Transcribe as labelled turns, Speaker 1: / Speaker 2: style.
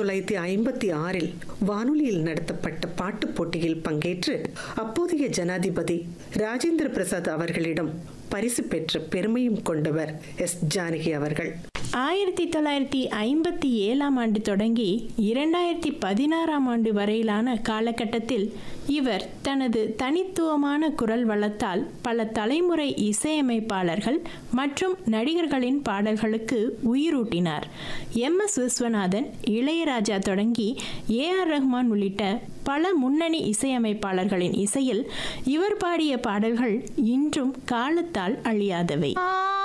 Speaker 1: தொள்ளாயிரத்தி ஐம்பத்தி ஆறில் வானொலியில் நடத்தப்பட்ட பாட்டுப் போட்டியில் பங்கேற்று அப்போதைய ஜனாதிபதி ராஜேந்திர பிரசாத் அவர்களிடம் பரிசு பெற்ற பெருமையும் கொண்டவர் எஸ் ஜானகி அவர்கள்
Speaker 2: ஆயிரத்தி தொள்ளாயிரத்தி ஐம்பத்தி ஏழாம் ஆண்டு தொடங்கி இரண்டாயிரத்தி பதினாறாம் ஆண்டு வரையிலான காலகட்டத்தில் இவர் தனது தனித்துவமான குரல் வளத்தால் பல தலைமுறை இசையமைப்பாளர்கள் மற்றும் நடிகர்களின் பாடல்களுக்கு உயிரூட்டினார் எம் எஸ் விஸ்வநாதன் இளையராஜா தொடங்கி ஏ ஆர் ரஹ்மான் உள்ளிட்ட பல முன்னணி இசையமைப்பாளர்களின் இசையில் இவர் பாடிய பாடல்கள் இன்றும் காலத்தால் அழியாதவை
Speaker 3: ஆ